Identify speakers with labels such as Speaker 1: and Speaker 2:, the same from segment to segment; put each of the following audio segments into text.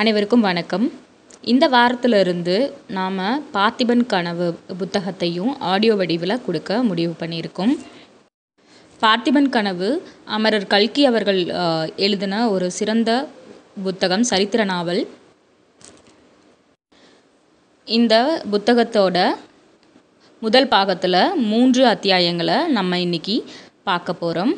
Speaker 1: அனைவருக்கும் வணக்கம் இந்த வாரத்திலிருந்து நாம் பார்த்திபன் கனவு புத்தகத்தையும் ஆடியோ வடிவில் கொடுக்க முடிவு பண்ணியிருக்கோம் பார்த்திபன் கனவு அமரர் கல்கி அவர்கள் அஹ், எழுதின ஒரு சிறந்த புத்தகம் சரித்திர நாவல் இந்த புத்தகத்தோட முதல் பாகத்தில் மூன்று அத்தியாயங்களை நம்ம இன்னைக்கு பார்க்க போகிறோம்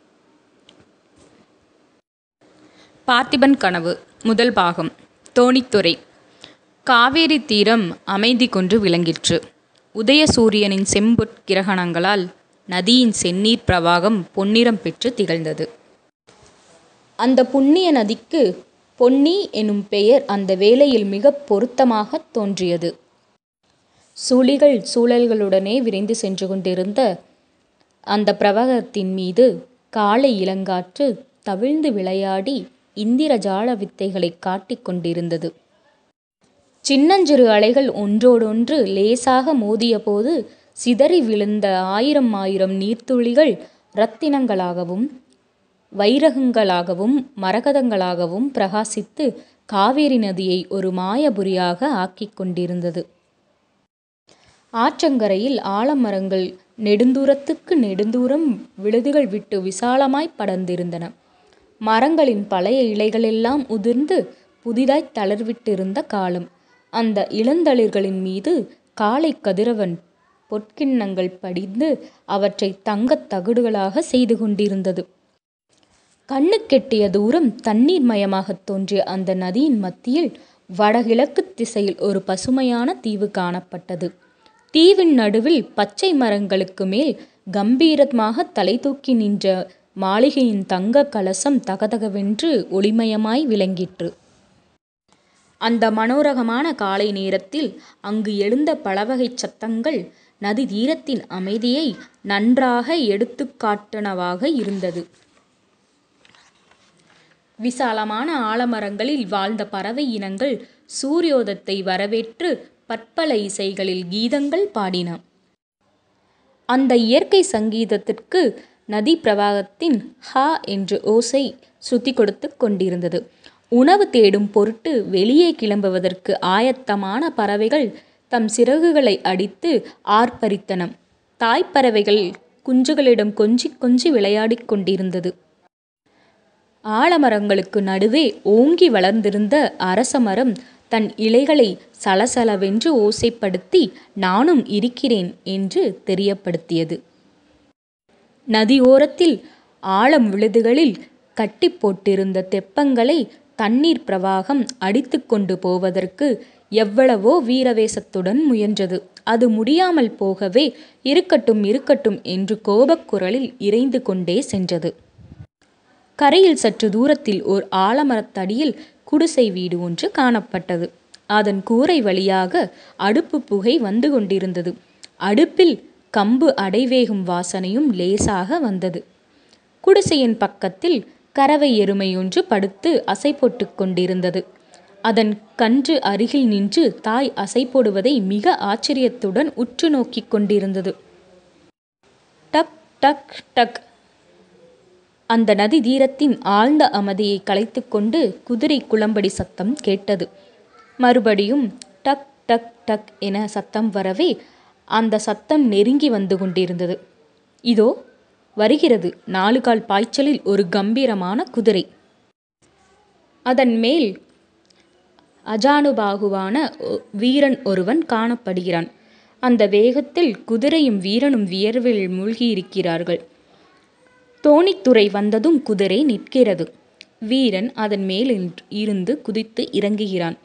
Speaker 1: பார்த்திபன் கனவு முதல் பாகம் தோணித்துறை காவேரி தீரம் அமைதி கொன்று விளங்கிற்று உதயசூரியனின் செம்பொற் கிரகணங்களால் நதியின் செந்நீர் பிரவாகம் பொன்னிறம் பெற்று திகழ்ந்தது அந்த புண்ணிய நதிக்கு பொன்னி எனும் பெயர் அந்த வேளையில் மிக பொருத்தமாக தோன்றியது சுழிகள் சூழல்களுடனே விரைந்து சென்று கொண்டிருந்த அந்த பிரவாகத்தின் மீது காலை இளங்காற்று தவிழ்ந்து விளையாடி இந்திரஜால வித்தைகளை காட்டிக் கொண்டிருந்தது சின்னஞ்சிறு அலைகள் ஒன்றோடொன்று லேசாக மோதியபோது சிதறி விழுந்த ஆயிரம் ஆயிரம் நீர்த்துளிகள் இரத்தினங்களாகவும் வைரகங்களாகவும் மரகதங்களாகவும் பிரகாசித்து காவேரி நதியை ஒரு மாயபுரியாக ஆக்கிக் கொண்டிருந்தது ஆற்றங்கரையில் ஆலமரங்கள் நெடுந்தூரத்துக்கு நெடுந்தூரம் விழுதுகள் விட்டு விசாலமாய் படர்ந்திருந்தன மரங்களின் பழைய இலைகளெல்லாம் உதிர்ந்து புதிதாய் தளர்விட்டிருந்த காலம் அந்த இளந்தளிர்களின் மீது காலை கதிரவன் பொற்கிண்ணங்கள் படிந்து அவற்றை தங்கத் தகடுகளாக செய்து கொண்டிருந்தது கண்ணுக்கெட்டிய தூரம் தண்ணீர் மயமாகத் தோன்றிய அந்த நதியின் மத்தியில் வடகிழக்கு திசையில் ஒரு பசுமையான தீவு காணப்பட்டது தீவின் நடுவில் பச்சை மரங்களுக்கு மேல் கம்பீரமாக தலை தூக்கி நின்ற மாளிகையின் தங்க கலசம் தகதகவென்று ஒளிமயமாய் விளங்கிற்று அந்த மனோரகமான காலை நேரத்தில் அங்கு எழுந்த பலவகைச் சத்தங்கள் நதி தீரத்தின் அமைதியை நன்றாக எடுத்துக்காட்டுனவாக இருந்தது விசாலமான ஆலமரங்களில் வாழ்ந்த பறவை இனங்கள் சூரியோதத்தை வரவேற்று பற்பல இசைகளில் கீதங்கள் பாடின அந்த இயற்கை சங்கீதத்திற்கு நதி பிரவாகத்தின் ஹா என்று ஓசை சுத்தி கொடுத்து கொண்டிருந்தது உணவு தேடும் பொருட்டு வெளியே கிளம்புவதற்கு ஆயத்தமான பறவைகள் தம் சிறகுகளை அடித்து ஆர்ப்பரித்தன தாய்ப்பறவைகள் குஞ்சுகளிடம் கொஞ்சி கொஞ்சி விளையாடிக் கொண்டிருந்தது ஆலமரங்களுக்கு நடுவே ஓங்கி வளர்ந்திருந்த அரச மரம் தன் இலைகளை சலசலவென்று ஓசைப்படுத்தி நானும் இருக்கிறேன் என்று தெரியப்படுத்தியது நதியோரத்தில் ஆழம் விழுதுகளில் கட்டி போட்டிருந்த தெப்பங்களை தண்ணீர் பிரவாகம் அடித்து கொண்டு போவதற்கு எவ்வளவோ வீரவேசத்துடன் முயன்றது அது முடியாமல் போகவே இருக்கட்டும் இருக்கட்டும் என்று கோபக்குரலில் இறைந்து கொண்டே சென்றது கரையில் சற்று தூரத்தில் ஓர் ஆலமரத்தடியில் குடிசை வீடு ஒன்று காணப்பட்டது அதன் கூரை வழியாக அடுப்பு புகை வந்து கொண்டிருந்தது அடுப்பில் கம்பு அடைவேகும் வாசனையும் லேசாக வந்தது குடிசையின் பக்கத்தில் கறவை எருமை ஒன்று படுத்து அசை போட்டு கொண்டிருந்தது அதன் கன்று அருகில் நின்று தாய் அசை போடுவதை மிக ஆச்சரியத்துடன் உற்று நோக்கிக் கொண்டிருந்தது டக் டக் டக் அந்த நதி தீரத்தின் ஆழ்ந்த அமைதியை கலைத்துக்கொண்டு குதிரை குளம்படி சத்தம் கேட்டது மறுபடியும் டக் டக் டக் என சத்தம் வரவே அந்த சத்தம் நெருங்கி வந்து கொண்டிருந்தது இதோ வருகிறது நாலு கால் பாய்ச்சலில் ஒரு கம்பீரமான குதிரை அதன் மேல் அஜானுபாகுவான ஒ- வீரன் ஒருவன் காணப்படுகிறான் அந்த வேகத்தில் குதிரையும் வீரனும் வியர்வில் மூழ்கியிருக்கிறார்கள் தோணித்துறை வந்ததும் குதிரை நிற்கிறது வீரன் அதன் மேல் இருந்து குதித்து இறங்குகிறான்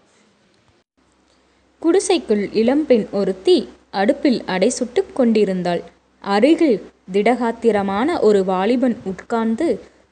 Speaker 1: குடிசைக்குள் இளம்பெண் ஒருத்தி அடுப்பில் அடை சுட்டுக் கொண்டிருந்தாள் அருகில் திடகாத்திரமான ஒரு வாலிபன் உட்கார்ந்து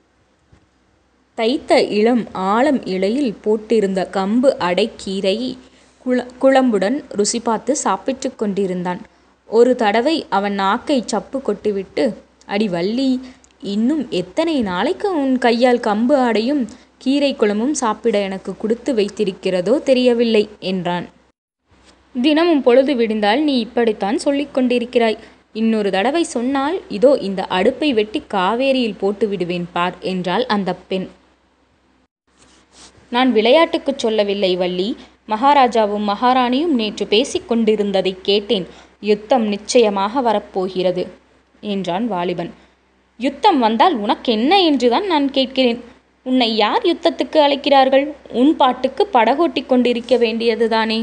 Speaker 1: தைத்த இளம் ஆழம் இலையில் போட்டிருந்த கம்பு அடைக்கீரையை குள குழம்புடன் ருசி பார்த்து சாப்பிட்டுக் கொண்டிருந்தான் ஒரு தடவை அவன் நாக்கை சப்பு கொட்டிவிட்டு அடி வள்ளி இன்னும் எத்தனை நாளைக்கு உன் கையால் கம்பு அடையும் கீரை குழம்பும் சாப்பிட எனக்கு கொடுத்து வைத்திருக்கிறதோ தெரியவில்லை என்றான் தினமும் பொழுது விடிந்தால் நீ இப்படித்தான் சொல்லிக் கொண்டிருக்கிறாய் இன்னொரு தடவை சொன்னால் இதோ இந்த அடுப்பை வெட்டி காவேரியில் போட்டு விடுவேன் பார் என்றாள் அந்த பெண் நான் விளையாட்டுக்குச் சொல்லவில்லை வள்ளி. மகாராஜாவும் மகாராணியும் நேற்று பேசிக் கொண்டிருந்ததைக் கேட்டேன். யுத்தம் நிச்சயமாக வரப்போகிறது என்றான் வாலிபன். யுத்தம் வந்தால் உனக்கென்ன என்றுதான் நான் கேட்கிறேன். உன்னை யார் யுத்தத்துக்கு அழைக்கிறார்கள்? உன் பாட்டுக்குப் படகோட்டிக் கொண்டிருக்க வேண்டியதுதானே?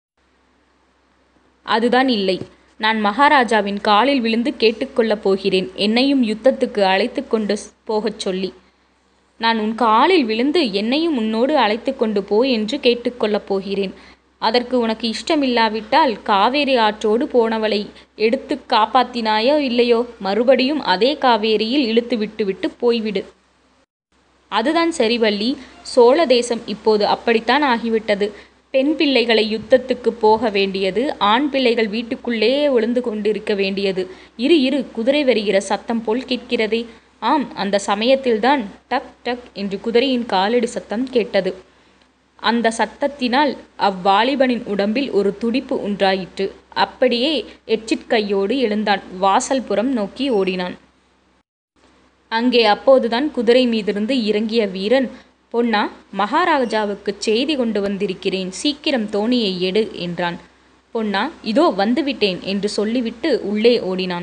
Speaker 1: அதுதான் இல்லை. நான் மகாராஜாவின் காலில் விழுந்து கேட்டுக் கொள்ளப் போகிறேன் என்னையும் யுத்தத்துக்கு அழைத்துக் கொண்டு போகச் சொல்லி. நான் உன் காலில் விழுந்து என்னையும் உன்னோடு அழைத்துக் கொண்டு போ என்று கேட்டுக் கொள்ளப் போகிறேன். அதற்கு உனக்கு இஷ்டமில்லாவிட்டால் காவேரி ஆற்றோடு போனவளை எடுத்துக் காப்பாத்தினாயோ இல்லையோ மறுபடியும் அதே காவேரியில் இழுத்து விட்டுவிட்டுப் போய்விடு. அதுதான் சரி வள்ளி. சோழ தேசம் இப்போது அப்படித்தான் ஆகிவிட்டது. பெண் பிள்ளைகளை யுத்தத்துக்குப் போக வேண்டியது ஆண் பிள்ளைகள் வீட்டுக்குள்ளேயே ஒளிந்து கொண்டிருக்க வேண்டியது. இரு இரு குதிரை வருகிற சத்தம் போல் கேட்கிறதே. ஆம் அந்தச் சமயத்தில்தான் டக் டக் என்று குதிரையின் காலடி சத்தம் கேட்டது. அந்தச் சத்தத்தினால் அவ்வாலிபனின் உடம்பில் ஒரு துடிப்பு உண்டாயிற்று. அப்படியே எச்சிற்கையோடு எழுந்தான். வாசல் புறம் நோக்கி ஓடினான். அங்கே அப்போதுதான் குதிரை மீதிருந்து இறங்கிய வீரன் பொன்னா மகாராஜாவுக்குச் செய்தி கொண்டு வந்திருக்கிறேன் சீக்கிரம் தோணியை எடு என்றான். பொன்னா இதோ வந்துவிட்டேன் என்று சொல்லிவிட்டு உள்ளே ஓடினான்.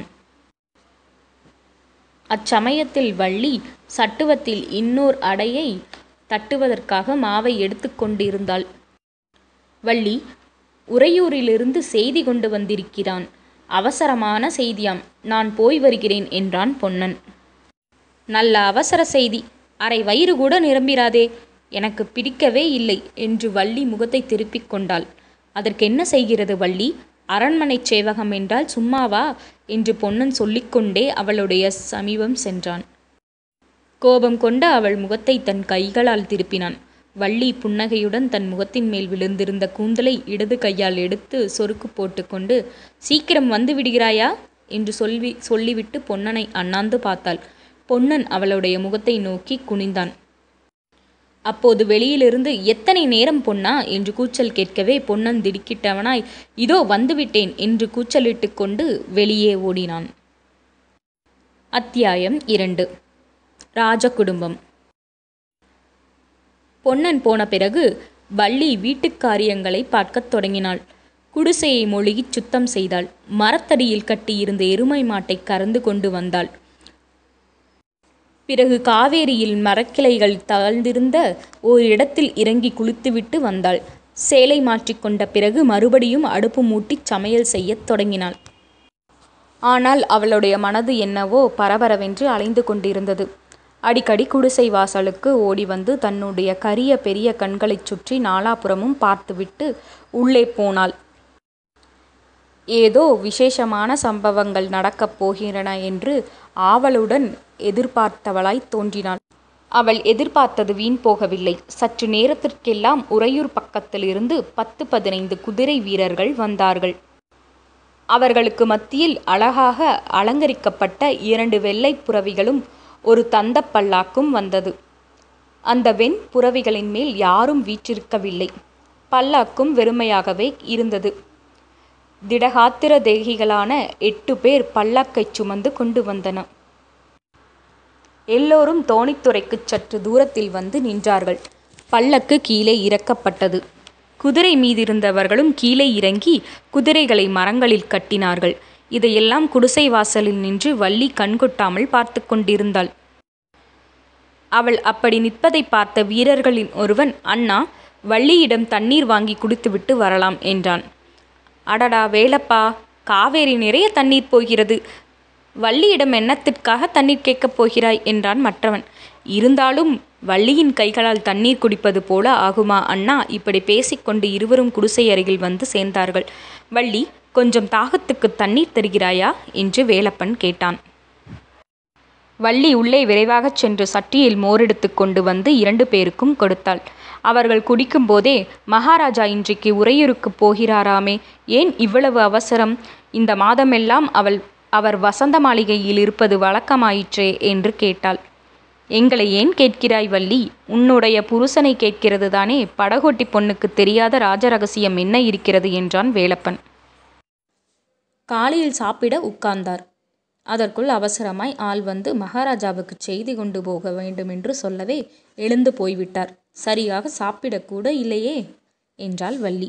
Speaker 1: அச்சமயத்தில் வள்ளி சட்டுவத்தில் இன்னோர் அடையைத் தட்டுவதற்காக மாவை எடுத்துக் கொண்டிருந்தாள். வள்ளி உறையூரிலிருந்து செய்தி கொண்டு வந்திருக்கிறான். அவசரமான செய்தியாம். நான் போய் வருகிறேன் என்றான் பொன்னன். நல்ல அவசர செய்தி. அரை வயிறுகூட நிரம்பிராதே. எனக்குப் பிடிக்கவே இல்லை என்று வள்ளி முகத்தைத் திருப்பிக் கொண்டாள். அதற்கென்ன செய்கிறது வள்ளி? அரண்மனைச் சேவகம் என்றால் சும்மாவா? என்று பொன்னன் சொல்லிக் கொண்டே அவளுடைய சமீபம் சென்றான். கோபம் கொண்ட அவள் முகத்தைத் தன் கைகளால் திருப்பினான். வள்ளி புன்னகையுடன் தன் முகத்தின் மேல் விழுந்திருந்த கூந்தலை இடது கையால் எடுத்துச் சொருக்குப் போட்டுக் கொண்டு சீக்கிரம் வந்து விடுகிறாயா? என்று சொல்லிவிட்டுப் பொன்னனை அண்ணாந்து பார்த்தாள். பொன்னன் அவளுடைய முகத்தை நோக்கிக் குனிந்தான். அப்போது வெளியிலிருந்து எத்தனை நேரம் பொன்னா? என்று கூச்சல் கேட்கவே பொன்னன் திடுக்கிட்டவனாய் இதோ வந்துவிட்டேன் என்று கூச்சலிட்டுக் கொண்டு வெளியே ஓடினான். அத்தியாயம் இரண்டு. ராஜகுடும்பம் பொன்னன் போன பிறகு வள்ளி வீட்டுக் காரியங்களைப் பார்க்கத் தொடங்கினாள். குடிசையை மொழுகிச் சுத்தம் செய்தாள். மரத்தடியில் கட்டியிருந்த எருமை மாட்டைக் கறந்து கொண்டு வந்தாள். பிறகு காவேரியில் மரக்கிளைகள் தாழ்ந்திருந்த ஓரிடத்தில் இறங்கிக் குளித்துவிட்டு வந்தாள். சேலை மாற்றிக் கொண்ட பிறகு மறுபடியும் அடுப்பு மூட்டிச் சமையல் செய்யத் தொடங்கினாள். ஆனால் அவளுடைய மனது என்னவோ பரபரவென்று அலைந்து கொண்டிருந்தது. அடிக்கடி குடிசை வாசலுக்கு ஓடிவந்து தன்னுடைய கரிய பெரிய கண்களைச் சுற்றி நாலாபுறமும் பார்த்துவிட்டு உள்ளே போனாள். ஏதோ விசேஷமான சம்பவங்கள் நடக்கப் போகின்றன என்று ஆவலுடன் எதிர்பார்த்தவளாய்த் தோன்றினாள். அவள் எதிர்பார்த்தது வீண் போகவில்லை. சற்று நேரத்திற்கெல்லாம் உறையூர் பக்கத்திலிருந்து பத்து பதினைந்து குதிரை வீரர்கள் வந்தார்கள். அவர்களுக்கு மத்தியில் அழகாக அலங்கரிக்கப்பட்ட இரண்டு வெள்ளைப் புரவிகளும் ஒரு தந்தப் பல்லாக்கும் வந்தது. அந்த வெண் புரவிகளின்மேல் யாரும் வீற்றிருக்கவில்லை. பல்லாக்கும் வெறுமையாகவே இருந்தது. திடகாத்திர தேகிகளான எட்டு பேர் பல்லாக்கைச் சுமந்து கொண்டு வந்தன. எல்லோரும் தோணித்துறைக்குச் சற்று தூரத்தில் வந்து நின்றார்கள். பல்லக்கு கீழே இறக்கப்பட்டது. குதிரை மீதிருந்தவர்களும் கீழே இறங்கி குதிரைகளை மரங்களில் கட்டினார்கள். இதையெல்லாம் குடிசை வாசலில் நின்று வள்ளி கண்கொட்டாமல் பார்த்துக் கொண்டிருந்தாள். அவள் அப்படி நிற்பதைப் பார்த்த வீரர்களில் ஒருவன் அண்ணா வள்ளியிடம் தண்ணீர் வாங்கிக் குடித்துவிட்டு வரலாம் என்றான். அடடா வேலப்பா. காவேரி நிறைய தண்ணீர் போகிறது. வள்ளியிடம் என்னத்திற்காகத் தண்ணீர் கேட்கப் போகிறாய்? என்றான் மற்றவன். இருந்தாலும் வள்ளியின் கைகளால் தண்ணீர் குடிப்பது போல ஆகுமா அண்ணா இப்படிப் பேசிக் கொண்டு இருவரும் குடிசை அருகில் வந்து சேர்ந்தார்கள். வள்ளி கொஞ்சம் தாகத்துக்குத் தண்ணீர் தருகிறாயா? என்று வேலப்பன் கேட்டான். வள்ளி உள்ளே விரைவாகச் சென்று சட்டியில் மோரெடுத்துக் கொண்டு வந்து இரண்டு பேருக்கும் கொடுத்தாள். அவர்கள் குடிக்கும்போதே மகாராஜா இன்றைக்கு உறையூருக்குப் போகிறாராமே ஏன் இவ்வளவு அவசரம்? இந்த மாதமெல்லாம் அவர் வசந்த மாளிகையில் இருப்பது வழக்கமாயிற்றே என்று கேட்டாள். எங்களை ஏன் கேட்கிறாய் வள்ளி? உன்னுடைய புருஷனைக் கேட்கிறதுதானே படகோட்டிப் பொண்ணுக்குத் தெரியாத ராஜ ரகசியம் என்ன இருக்கிறது என்றான் வேலப்பன். காலையில் சாப்பிட உட்கார்ந்தார். அதற்குள் அவசரமாய் ஆள் வந்து மகாராஜாவுக்குச் செய்தி கொண்டு போக வேண்டுமென்று சொல்லவே எழுந்து போய்விட்டார். சரியாக சாப்பிடக்கூட இல்லையே என்றாள் வள்ளி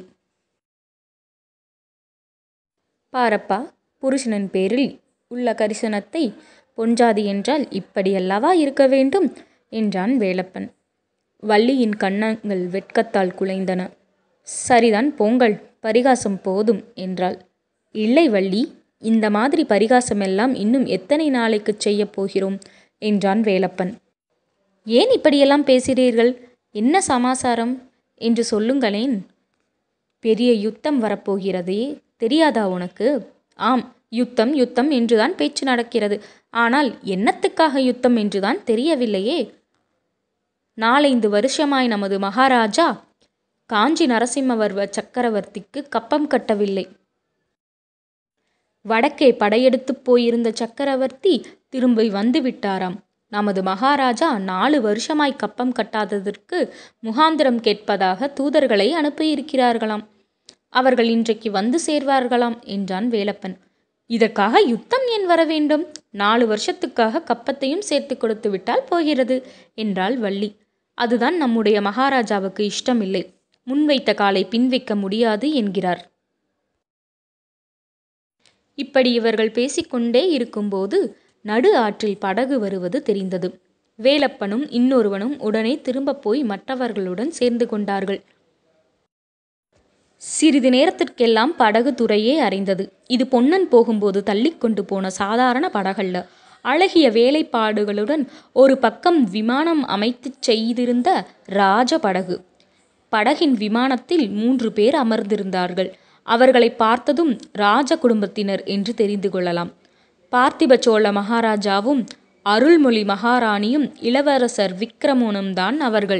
Speaker 1: பாரப்பா புருஷனின் பேரில் உள்ள கரிசனத்தை பொஞ்சாதி என்றால் இப்படியல்லவா இருக்க வேண்டும் என்றான் வேலப்பன் வள்ளியின் கன்னங்கள் வெட்கத்தால் குலைந்தன சரிதான் போங்கள் பரிகாசம் போதும் என்றாள் இல்லை வள்ளி இந்த மாதிரி பரிகாசமெல்லாம் இன்னும் எத்தனை நாளைக்கு செய்யப் போகிறோம் என்றான் வேலப்பன் ஏன் இப்படியெல்லாம் பேசுகிறீர்கள் என்ன சமாசாரம் என்று சொல்லுங்களேன் பெரிய யுத்தம் வரப்போகிறதே தெரியாதா உனக்கு ஆம் யுத்தம் யுத்தம் என்றுதான் பேச்சு நடக்கிறது ஆனால் என்னத்துக்காக யுத்தம் என்றுதான் தெரியவில்லையே நாலைந்து வருஷமாய் நமது மகாராஜா காஞ்சி நரசிம்மவர்வ சக்கரவர்த்திக்கு கப்பம் கட்டவில்லை வடக்கே படையெடுத்துப் போயிருந்த சக்கரவர்த்தி திரும்பி வந்து விட்டாராம் நமது மகாராஜா நாலு வருஷமாய் கப்பம் கட்டாததற்கு முகாந்திரம் கேட்பதாக தூதர்களை அனுப்பியிருக்கிறார்களாம் அவர்கள் இன்றைக்கு வந்து சேர்வார்களாம் என்றான் வேலப்பன் இதற்காக யுத்தம் ஏன் வர வேண்டும் நாலு வருஷத்துக்காக கப்பத்தையும் சேர்த்து கொடுத்து விட்டால் போகிறது என்றாள் வள்ளி அதுதான் நம்முடைய மகாராஜாவுக்கு இஷ்டமில்லை முன்வைத்த காலை பின்வைக்க முடியாது என்கிறார் இப்படி இவர்கள் பேசிக்கொண்டே இருக்கும்போது நடு ஆற்றில் படகு வருவது தெரிந்தது வேலப்பனும் இன்னொருவனும் உடனே திரும்ப போய் மற்றவர்களுடன் சேர்ந்து கொண்டார்கள் சிறிது நேரத்திற்கெல்லாம் படகு துறையே அறிந்தது இது பொன்னன் போகும்போது தள்ளிக்கொண்டு போன சாதாரண படகல்ல அழகிய வேலைப்பாடுகளுடன் ஒரு பக்கம் விமானம் அமைத்துச் செய்திருந்த ராஜ படகு படகின் விமானத்தில் மூன்று பேர் அமர்ந்திருந்தார்கள் அவர்களை பார்த்ததும் ராஜ குடும்பத்தினர் என்று தெரிந்து கொள்ளலாம் பார்த்திப சோழ மகாராஜாவும் அருள்மொழி மகாராணியும் இளவரசர் விக்ரமோனும் தான் அவர்கள்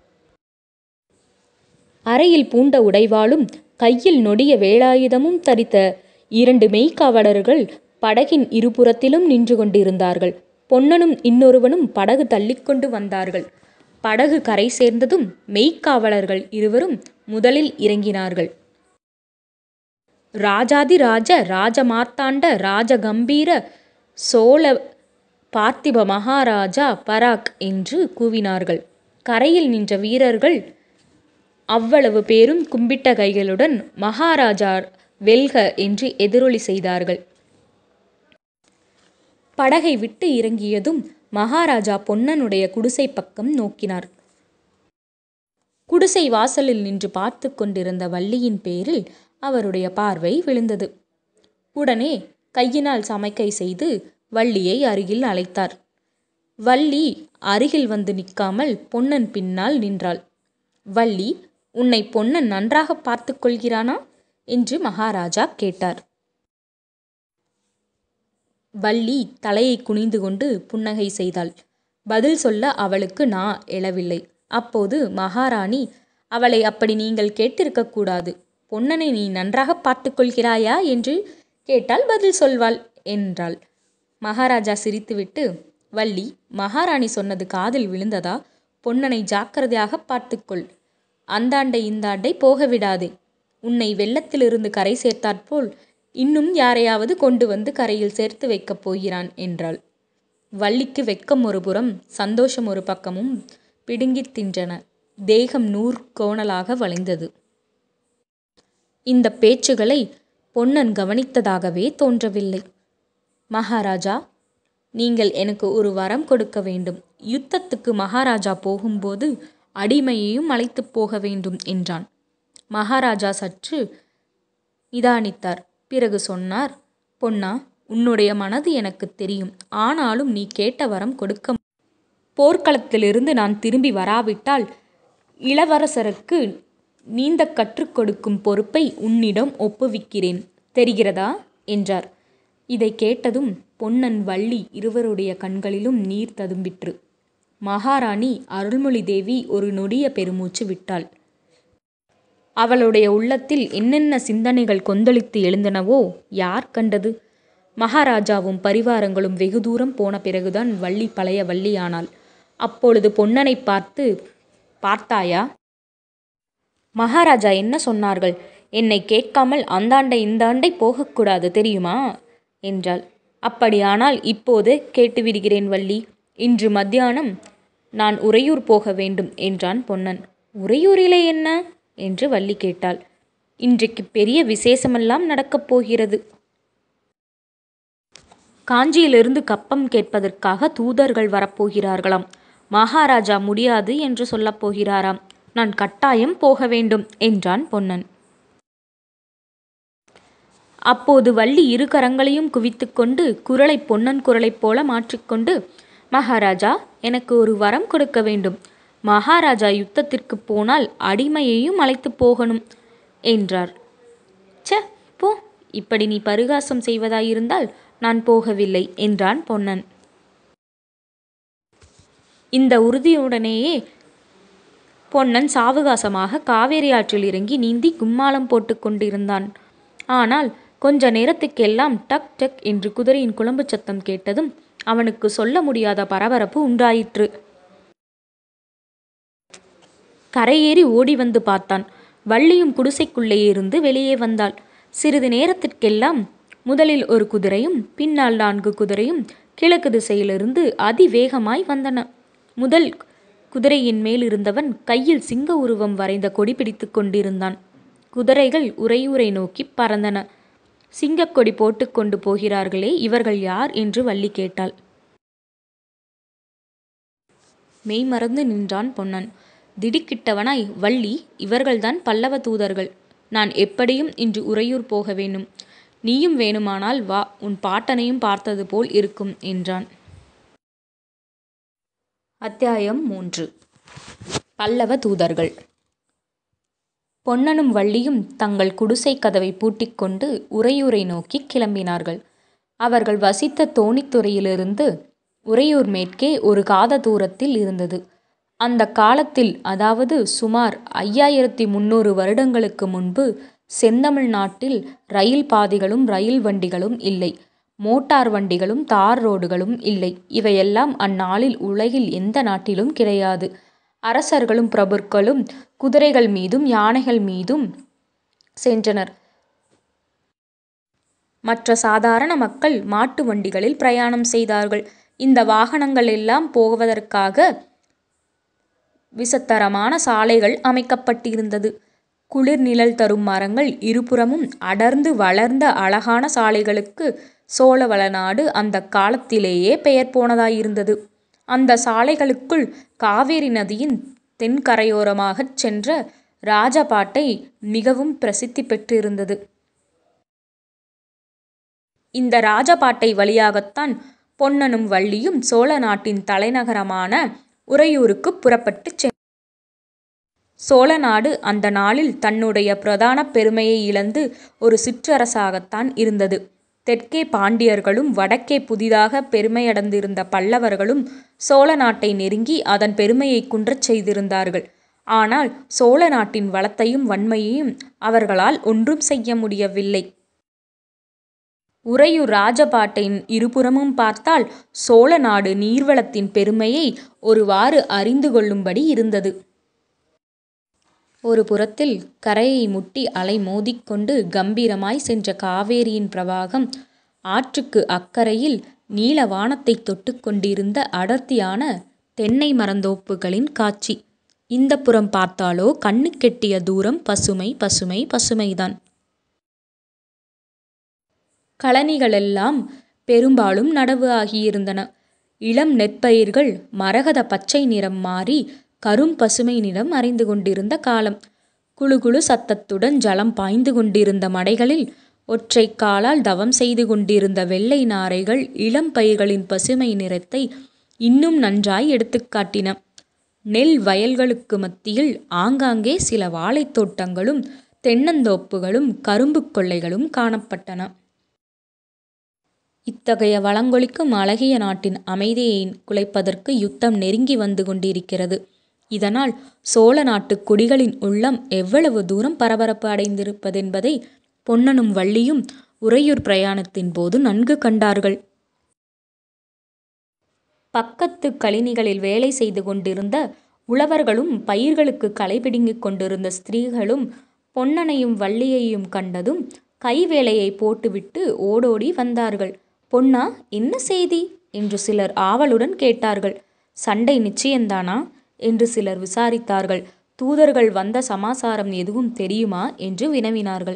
Speaker 1: அறையில் பூண்ட உடைவாளும் கையில் நொடிய வேலாயுதமும் தரித்த இரண்டு மெய்க்காவலர்கள் படகின் இருபுறத்திலும் நின்று கொண்டிருந்தார்கள் பொன்னனும் இன்னொருவனும் படகு தள்ளிக்கொண்டு வந்தார்கள் படகு கரை சேர்ந்ததும் மெய்க்காவலர்கள் இருவரும் முதலில் இறங்கினார்கள் ராஜாதி ராஜ ராஜமார்த்தாண்ட ராஜகம்பீர சோழ பார்த்திப மகாராஜா பராக் என்று கூவினார்கள் கரையில் நின்ற வீரர்கள் அவ்வளவு பேரும் கும்பிட்ட கைகளுடன் மகாராஜா வெல்க என்று எதிரொலி செய்தார்கள் படகை விட்டு இறங்கியதும் மகாராஜா பொன்னனுடைய குடிசை பக்கம் நோக்கினார் குடிசை வாசலில் நின்று பார்த்து கொண்டிருந்த வள்ளியின் பேரில் அவருடைய பார்வை விழுந்தது உடனே கையினால் சமைக்கை செய்து வள்ளியை அருகில் அழைத்தார் வள்ளி அருகில் வந்து நிற்காமல் பொன்னன் பின்னால் நின்றாள் வள்ளி உன்னை பொன்னன் நன்றாக பார்த்து கொள்கிறானா என்று மகாராஜா கேட்டார் வள்ளி தலையை குனிந்து கொண்டு புன்னகை செய்தாள் பதில் சொல்ல அவளுக்கு நா எழவில்லை அப்போது மகாராணி அவளை அப்படி நீங்கள் கேட்டிருக்கக்கூடாது பொன்னனை நீ நன்றாக பார்த்து கொள்கிறாயா என்று கேட்டால் பதில் சொல்வாள் என்றாள் மகாராஜா சிரித்துவிட்டு வள்ளி மகாராணி சொன்னது காதில் விழுந்ததா பொன்னனை ஜாக்கிரதையாக பார்த்துக்கொள் அந்தாண்டை இந்தாண்டை போக விடாதே உன்னை வெள்ளத்திலிருந்து கரை சேர்த்தாற்போல் இன்னும் யாரையாவது கொண்டு வந்து கரையில் சேர்த்து வைக்கப் போகிறான் என்றாள் வள்ளிக்கு வெட்கம் ஒரு புறம் சந்தோஷம் ஒரு பக்கமும் பிடுங்கித் தின்றன தேகம் நூற்கோணலாக வளைந்தது இந்த பேச்சுகளை பொன்னன் கவனித்ததாகவே தோன்றவில்லை மகாராஜா நீங்கள் எனக்கு ஒரு வரம் கொடுக்க வேண்டும் யுத்தத்துக்கு மகாராஜா போகும்போது அடிமையையும் அழைத்துப் போக வேண்டும் என்றான் மகாராஜா சற்று நிதானித்தார் பிறகு சொன்னார் பொன்னா உன்னுடைய மனது எனக்கு தெரியும் ஆனாலும் நீ கேட்ட வரம் கொடுக்க போர்க்களத்திலிருந்து நான் திரும்பி வராவிட்டால் இளவரசருக்கு நீந்த கற்றுக் கொடுக்கும் பொறுப்பை உன்னிடம் ஒப்புவிக்கிறேன் தெரிகிறதா என்றார் இதை கேட்டதும் பொன்னன் வள்ளி இருவருடைய கண்களிலும் நீர் ததும்பிற்று மகாராணி அருள்மொழி தேவி ஒரு நொடிய பெருமூச்சு விட்டாள் அவளுடைய உள்ளத்தில் என்னென்ன சிந்தனைகள் கொந்தளித்து எழுந்தனவோ யார் கண்டது மகாராஜாவும் பரிவாரங்களும் வெகு தூரம் போன பிறகுதான் வள்ளி பழைய வள்ளியானாள் அப்பொழுது பொன்னனை பார்த்து பார்த்தாயா மகாராஜா என்ன சொன்னார்கள் என்னை கேட்காமல் அந்தாண்டை இந்தாண்டை போகக்கூடாது தெரியுமா என்றாள் அப்படியானால் இப்போது கேட்டுவிடுகிறேன் வள்ளி இன்று மத்தியானம் நான் உறையூர் போக வேண்டும் என்றான் பொன்னன் உறையூரிலே என்ன என்று வள்ளி கேட்டாள் இன்றைக்கு பெரிய விசேஷமெல்லாம் நடக்கப் போகிறது காஞ்சியிலிருந்து கப்பம் கேட்பதற்காக தூதர்கள் வரப்போகிறார்களாம் மகாராஜா முடியாது என்று சொல்லப் போகிறாராம் நான் கட்டாயம் போக வேண்டும் என்றான் பொன்னன் அப்போது வள்ளி இரு கரங்களையும் குவித்துக்கொண்டு குரலை பொன்னன் குரலைப் போல மாற்றிக்கொண்டு மகாராஜா எனக்கு ஒரு வரம் கொடுக்க வேண்டும் மகாராஜா யுத்தத்திற்கு போனால் அடிமையையும் அழைத்து போகணும் என்றார் ச்ச போ இப்படி நீ பரிகாசம் செய்வதாயிருந்தால் நான் போகவில்லை என்றான் பொன்னன் இந்த உறுதியுடனேயே பொன்னன் சாவகாசமாக காவேரி ஆற்றில் இறங்கி நீந்தி கும்மாளம் போட்டு கொண்டிருந்தான் ஆனால் கொஞ்ச நேரத்துக்கெல்லாம் டக் டக் என்று குதிரையின் குழம்பு சத்தம் கேட்டதும் அவனுக்கு சொல்ல முடியாத பரபரப்பு உண்டாயிற்று கரையேறி ஓடி வந்து பார்த்தான் வள்ளியும் குடிசைக்குள்ளே இருந்து வெளியே வந்தாள் சிறிது நேரத்திற்கெல்லாம் முதலில் ஒரு குதிரையும் பின்னால் நான்கு குதிரையும் கிழக்கு திசையிலிருந்து அதிவேகமாய் வந்தன முதல் குதிரையின் மேல் இருந்தவன் கையில் சிங்க உருவம் வரைந்த கொடி பிடித்து கொண்டிருந்தான் குதிரைகள் உறையூரை நோக்கி பறந்தன சிங்கக்கொடி போட்டுக்கொண்டு போகிறார்களே இவர்கள் யார் என்று வள்ளி கேட்டாள் மெய்மறந்து நின்றான் பொன்னன் திடுக்கிட்டவனாய் வள்ளி இவர்கள்தான் பல்லவ தூதர்கள் நான் எப்படியும் இன்று உறையூர் போக வேண்டும் நீயும் வேணுமானால் வா உன் பாட்டனையும் பார்த்தது போல் இருக்கும் என்றான் அத்தியாயம் மூன்று பல்லவ தூதர்கள் பொன்னனும் வள்ளியும் தங்கள் குடிசை கதவை பூட்டிக்கொண்டு உறையூரை நோக்கி கிளம்பினார்கள் அவர்கள் வசித்த தோணித்துறையிலிருந்து உறையூர் மேற்கே ஒரு காத தூரத்தில் இருந்தது அந்த காலத்தில் அதாவது சுமார் ஐயாயிரத்தி முந்நூறு வருடங்களுக்கு முன்பு செந்தமிழ் நாட்டில் ரயில் பாதைகளும் ரயில் வண்டிகளும் இல்லை மோட்டார் வண்டிகளும் தார் ரோடுகளும் இல்லை இவையெல்லாம் அந்நாளில் உலகில் எந்த நாட்டிலும் கிடையாது அரசர்களும் பிரபுக்களும் குதிரைகள் மீதும் யானைகள் மீதும் சென்றனர் மற்ற சாதாரண மக்கள் மாட்டு வண்டிகளில் பிரயாணம் செய்தார்கள் இந்த வாகனங்கள் எல்லாம் போவதற்காக விசத்தரமான சாலைகள் அமைக்கப்பட்டிருந்தது குளிர் நிழல் தரும் மரங்கள் இருபுறமும் அடர்ந்து வளர்ந்த அழகான சாலைகளுக்கு சோழவள நாடு அந்த காலத்திலேயே பெயர் போனதாயிருந்தது அந்த சாலைகளுக்குள் காவேரி நதியின் தென்கரையோரமாகச் சென்ற ராஜபாட்டை மிகவும் பிரசித்தி பெற்றிருந்தது இந்த ராஜபாட்டை வழியாகத்தான் பொன்னனும் வள்ளியும் சோழ நாட்டின் தலைநகரமான உறையூருக்கு புறப்பட்டு செ சோழ நாடு அந்த நாளில் தன்னுடைய பிரதான பெருமையை இழந்து ஒரு சிற்றரசாகத்தான் இருந்தது தெற்கே பாண்டியர்களும் வடக்கே புதிதாக பெருமையடைந்திருந்த பல்லவர்களும் சோழ நாட்டை நெருங்கி அதன் பெருமையை குன்றச் செய்திருந்தார்கள் ஆனால் சோழ நாட்டின் வளத்தையும் வன்மையையும் அவர்களால் ஒன்றும் செய்ய முடியவில்லை உறையூர் ராஜபாட்டையின் இருபுறமும் பார்த்தால் சோழ நாடு நீர்வளத்தின் பெருமையை ஒருவாறு அறிந்து கொள்ளும்படி இருந்தது ஒரு புறத்தில் கரையை முட்டி அலை மோதிக்கொண்டு கம்பீரமாய் சென்ற காவேரியின் பிரவாகம் ஆற்றுக்கு அக்கரையில் நீல வானத்தை தொட்டு கொண்டிருந்த அடர்த்தியான தென்னை மரந்தோப்புகளின் காட்சி இந்த புறம் பார்த்தாலோ கண்ணு கெட்டிய தூரம் பசுமை பசுமை பசுமைதான் கழனிகளெல்லாம் பெரும்பாலும் நடவு ஆகியிருந்தன இளம் நெற்பயிர்கள் மரகத பச்சை நிறம் மாறி கரும் பசுமை நிறம் அறைந்து கொண்டிருந்த காலம் குழுகுழு சத்தத்துடன் ஜலம் பாய்ந்து கொண்டிருந்த மடைகளில் ஒற்றை காலால் தவம் செய்து கொண்டிருந்த வெள்ளை நாரைகள் இளம் பயிர்களின் பசுமை நிறத்தை இன்னும் நன்றாய் எடுத்துக்காட்டின நெல் வயல்களுக்கு மத்தியில் ஆங்காங்கே சில வாழைத் தோட்டங்களும் தென்னந்தோப்புகளும் கரும்பு கொள்ளைகளும் காணப்பட்டன இத்தகைய வளங்கொழிக்கும் அழகிய நாட்டின் அமைதியை குலைப்பதற்கு யுத்தம் நெருங்கி வந்து கொண்டிருக்கிறது இதனால் சோழ நாட்டு குடிகளின் உள்ளம் எவ்வளவு தூரம் பரபரப்பு அடைந்திருப்பதென்பதை பொன்னனும் வள்ளியும் உறையூர் பிரயாணத்தின் போது நன்கு கண்டார்கள் பக்கத்து கழினிகளில் வேலை செய்து கொண்டிருந்த உழவர்களும் பயிர்களுக்கு களை பிடுங்கிக் கொண்டிருந்த ஸ்திரீகளும் பொன்னனையும் வள்ளியையும் கண்டதும் கைவேலையை போட்டுவிட்டு ஓடோடி வந்தார்கள் பொன்னா என்ன செய்தி என்று சிலர் ஆவலுடன் கேட்டார்கள் சண்டை நிச்சயந்தானா என்று சிலர் விசாரித்தார்கள் தூதர்கள் வந்த சமாசாரம் எதுவும் தெரியுமா என்று வினவினார்கள்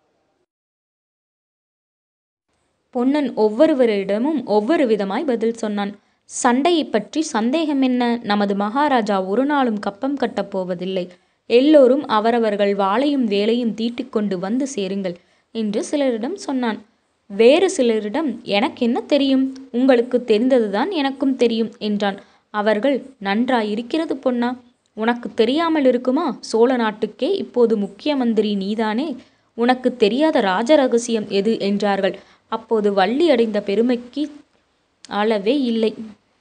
Speaker 1: பொன்னன் ஒவ்வொருவரிடமும் ஒவ்வொரு விதமாய் பதில் சொன்னான் சண்டையைப் பற்றி சந்தேகம் என்ன நமது மகாராஜா ஒரு நாளும் கப்பம் கட்டப் போவதில்லை எல்லோரும் அவரவர்கள் வாளையும் வேலையும் தீட்டிக்கொண்டு வந்து சேருங்கள் என்று சிலரிடம் சொன்னான் வேறு சிலரிடம் எனக்கு என்ன தெரியும் உங்களுக்கு தெரிந்ததுதான் எனக்கும் தெரியும் என்றான் அவர்கள் நன்றாயிருக்கிறது பொன்னா உனக்கு தெரியாமல் இருக்குமா சோழ நாட்டுக்கே இப்போது முக்கிய மந்திரி நீதானே உனக்கு தெரியாத ராஜ ரகசியம் எது என்றார்கள் அப்போது வள்ளி அடைந்த பெருமைக்கு அளவே இல்லை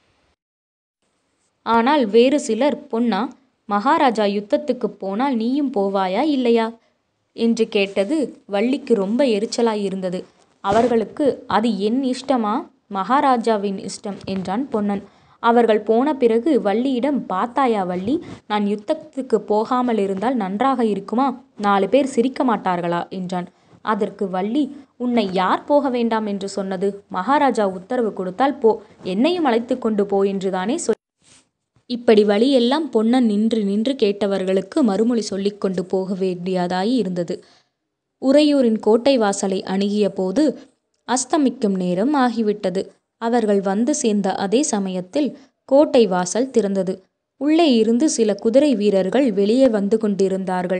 Speaker 1: ஆனால் வேறு சிலர் பொன்னா மகாராஜா யுத்தத்துக்கு போனால் நீயும் போவாயா இல்லையா என்று கேட்டது வள்ளிக்கு ரொம்ப எரிச்சலாய் இருந்தது அவர்களுக்கு அது என் இஷ்டமா மகாராஜாவின் இஷ்டம் என்றான் பொன்னன் அவர்கள் போன பிறகு வள்ளியிடம் பார்த்தாயா வள்ளி நான் யுத்தத்துக்கு போகாமல் இருந்தால் நன்றாக இருக்குமா நாலு பேர் சிரிக்க மாட்டார்களா என்றான் அதற்கு வள்ளி உன்னை யார் போக வேண்டாம் என்று சொன்னது மகாராஜா உத்தரவு கொடுத்தால் போ என்னையும் அழைத்து கொண்டு போ என்றுதானே சொல் இப்படி வழியெல்லாம் பொன்னன் நின்று நின்று கேட்டவர்களுக்கு மறுமொழி சொல்லிக்கொண்டு போக வேண்டியதாய் இருந்தது உறையூரின் கோட்டை வாசலை அணுகிய போது அஸ்தமிக்கும் நேரம் ஆகிவிட்டது அவர்கள் வந்து சேர்ந்த அதே சமயத்தில் கோட்டை வாசல் திறந்தது உள்ளே இருந்து சில குதிரை வீரர்கள் வெளியே வந்து கொண்டிருந்தார்கள்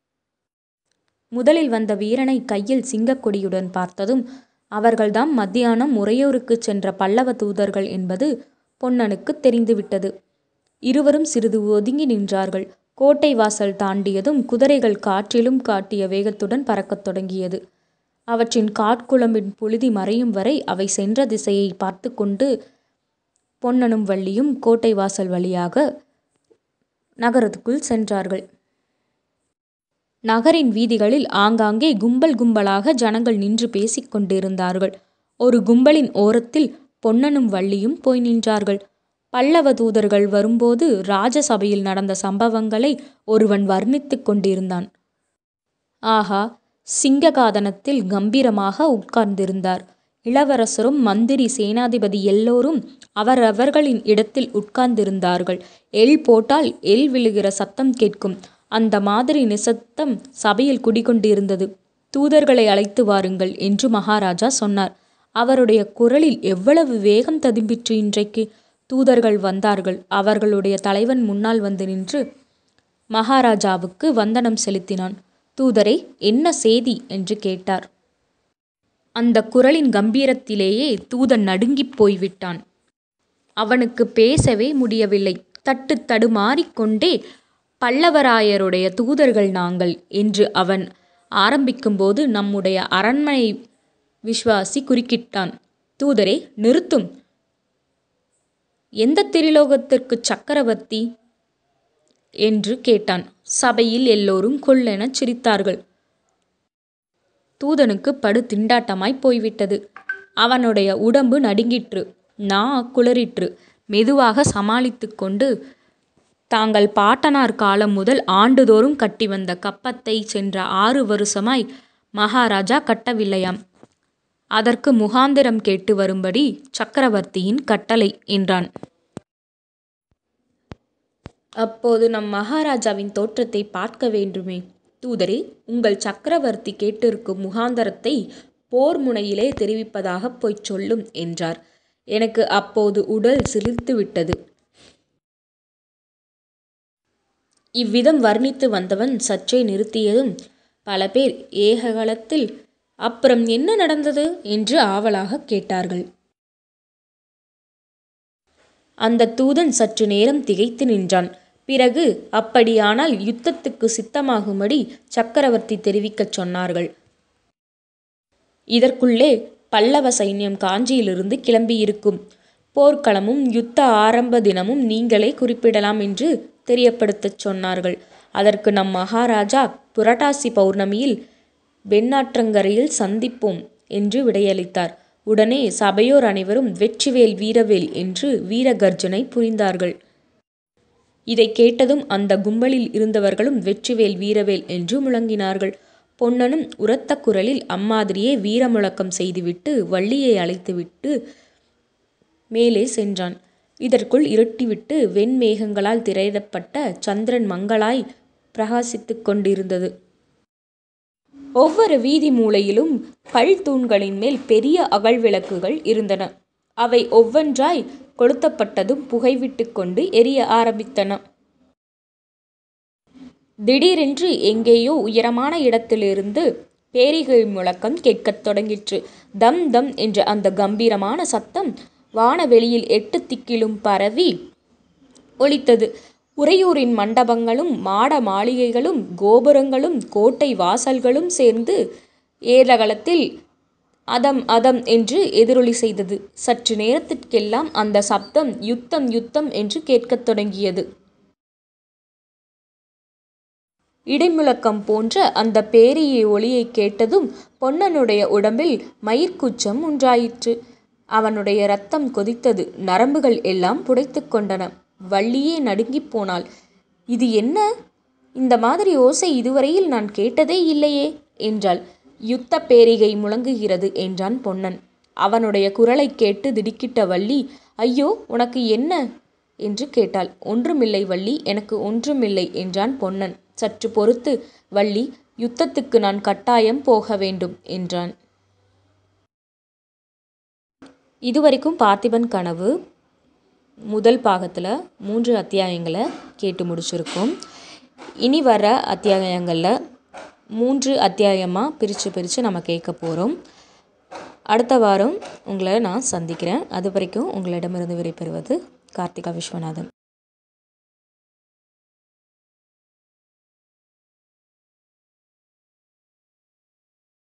Speaker 1: முதலில் வந்த வீரனை கையில் சிங்கக்கொடியுடன் பார்த்ததும் அவர்கள்தாம் மத்தியானம் உறையூருக்குச் சென்ற பல்லவ தூதர்கள் என்பது பொன்னனுக்கு தெரிந்துவிட்டது இருவரும் சிறிது ஒதுங்கி நின்றார்கள் கோட்டை வாசல் தாண்டியதும் குதிரைகள் காற்றிலும் காட்டிய வேகத்துடன் பறக்கத் தொடங்கியது அவற்றின் காட்குழம்பின் புழுதி மறையும் வரை அவை சென்ற திசையை பார்த்து கொண்டு பொன்னனும் வள்ளியும் கோட்டை வாசல் வழியாக நகரத்துக்குள் சென்றார்கள் நகரின் வீதிகளில் ஆங்காங்கே கும்பல் கும்பலாக ஜனங்கள் நின்று பேசிக் கொண்டிருந்தார்கள் ஒரு கும்பலின் ஓரத்தில் பொன்னனும் வள்ளியும் போய் நின்றார்கள் பல்லவ தூதர்கள் வரும்போது ராஜசபையில் நடந்த சம்பவங்களை ஒருவன் வர்ணித்துக் கொண்டிருந்தான் ஆஹா சிங்ககாதனத்தில் கம்பீரமாக உட்கார்ந்திருந்தார் இளவரசரும் மந்திரி சேனாதிபதி எல்லோரும் அவரவர்களின் இடத்தில் உட்கார்ந்திருந்தார்கள் எல் போட்டால் எல் விழுகிற சத்தம் கேட்கும் அந்த மாதிரி நிசத்தம் சபையில் குடிகொண்டிருந்தது தூதர்களை அழைத்து வாருங்கள் என்று மகாராஜா சொன்னார் அவருடைய குரலில் எவ்வளவு வேகம் ததும்பிற்று இன்றைக்கு தூதர்கள் வந்தார்கள் அவர்களுடைய தலைவன் முன்னால் வந்து நின்று மகாராஜாவுக்கு வந்தனம் செலுத்தினான் தூதரே என்ன செய்தி என்று கேட்டார் அந்த குரலின் கம்பீரத்திலேயே தூதன் நடுங்கிப் போய்விட்டான் அவனுக்கு பேசவே முடியவில்லை தட்டு தடுமாறிக்கொண்டே பல்லவராயருடைய தூதர்கள் நாங்கள் என்று அவன் ஆரம்பிக்கும்போது நம்முடைய அரண்மனை விஸ்வாசி குறுக்கிட்டான் தூதரே நிறுத்தும் எந்த திரிலோகத்திற்கு சக்கரவர்த்தி என்று கேட்டான் சபையில் எல்லோரும் கொல்லெனச் சிரித்தார்கள் தூதனுக்கு படு திண்டாட்டமாய் போய்விட்டது அவனுடைய உடம்பு நடுங்கிற்று நா குளறிற்று மெதுவாக சமாளித்து கொண்டு தாங்கள் பாட்டனார் காலம் முதல் ஆண்டுதோறும் கட்டி வந்த கப்பத்தை சென்ற ஆறு வருஷமாய் மகாராஜா கட்டவில்லையாம் அதற்கு முகாந்திரம் கேட்டு வரும்படி சக்கரவர்த்தியின் கட்டளை என்றான் அப்போது நம் மகாராஜாவின் தோற்றத்தை பார்க்க வேண்டுமே தூதரே உங்கள் சக்கரவர்த்தி கேட்டிருக்கும் முகாந்தரத்தை போர் முனையிலே தெரிவிப்பதாக போய்ச் சொல்லும் என்றார் எனக்கு அப்போது உடல் சிலிர்த்து விட்டது இவ்விதம் வர்ணித்து வந்தவன் சற்றே நிறுத்தியதும் பல பேர் ஏககளத்தில் அப்புறம் என்ன நடந்தது என்று ஆவலாக கேட்டார்கள் அந்த தூதன் சற்று நேரம் திகைத்து நின்றான் பிறகு அப்படியானால் யுத்தத்துக்கு சித்தமாகும்படி சக்கரவர்த்தி தெரிவிக்கச் சொன்னார்கள் இதற்குள்ளே பல்லவ சைன்யம் காஞ்சியிலிருந்து கிளம்பியிருக்கும் போர்க்களமும் யுத்த ஆரம்ப தினமும் நீங்களே குறிப்பிடலாம் என்று தெரியப்படுத்தச் சொன்னார்கள் அதற்கு நம் மகாராஜா புரட்டாசி பௌர்ணமியில் வெண்ணாற்றங்கரையில் சந்திப்போம் என்று விடையளித்தார் உடனே சபையோர் அனைவரும் வெற்றிவேல் வீரவேல் என்று வீரகர்ஜனை புரிந்தார்கள் இதை கேட்டதும் அந்த கும்பலில் இருந்தவர்களும் வெற்றிவேல் வீரவேல் என்று முழங்கினார்கள் பொன்னனும் உரத்த குரலில் அம்மாதிரியே வீரமுழக்கம் செய்துவிட்டு வள்ளியை அழைத்துவிட்டு மேலே சென்றான் இதற்குள் இருட்டிவிட்டு வெண்மேகங்களால் திரையிடப்பட்ட சந்திரன் மங்கலாய் பிரகாசித்துக் கொண்டிருந்தது. ஒவ்வொரு வீதி மூலையிலும் கல் தூண்களின் மேல் பெரிய அகல் விளக்குகள் இருந்தன. அவை ஒவ்வொன்றாய் கொளுத்தப்பட்டதும் புகைவிட்டுக் கொண்டு எரிய ஆரம்பித்தன. திடீரென்று எங்கேயோ உயரமான இடத்திலிருந்து பேரிகை முழக்கம் கேட்கத் தொடங்கிற்று. தம். தம் என்ற அந்த கம்பீரமான சத்தம் வானவெளியில் எட்டு திக்கிலும் பரவி ஒலித்தது. உறையூரின் மண்டபங்களும் மாட மாளிகைகளும் கோபுரங்களும் கோட்டை வாசல்களும் சேர்ந்து ஏரகலத்தில் அதம் அதம் என்று எதிரொலி செய்தது. சற்று நேரத்திற்கெல்லாம் அந்தச் சப்தம் யுத்தம் யுத்தம் என்று கேட்கத் தொடங்கியது. இடிமுழக்கம் போன்ற அந்தப் பேரிடி ஒலியைக் கேட்டதும் பொன்னனுடைய உடம்பில் மயிர்க்கூச்சம் உண்டாயிற்று. அவனுடைய ரத்தம் கொதித்தது. நரம்புகள் எல்லாம் புடைத்துக் கொண்டன. வள்ளியே நடுங்கிப் போனாள். இது என்ன? இந்த மாதிரி ஓசை இதுவரையில் நான் கேட்டதே இல்லையே என்றாள். யுத்தப் பேரிகை முழங்குகிறது என்றான் பொன்னன். அவனுடைய குரலைக் கேட்டு திடுக்கிட்ட வள்ளி ஐயோ. உனக்கு என்ன? என்று கேட்டாள். ஒன்றுமில்லை வள்ளி. எனக்கு ஒன்றுமில்லை என்றான் பொன்னன். சற்று பொறுத்து வள்ளி. யுத்தத்துக்கு நான் கட்டாயம் போக வேண்டும் என்றான். இதுவரைக்கும் பார்த்திபன் கனவு முதல் பாகத்துல மூன்று அத்தியாயங்களை கேட்டு முடிச்சிருக்கோம். இனி வர அத்தியாயங்கள்ல மூன்று அத்தியாயமா பிரிச்சு பிரிச்சு நம்ம கேட்கப் போறோம். அடுத்த வாரம் உங்களை நான் சந்திக்கிறேன். அதுவரைக்கும் உங்களிடமிருந்து விடைபெறுவது கார்த்திகா விஸ்வநாதன்.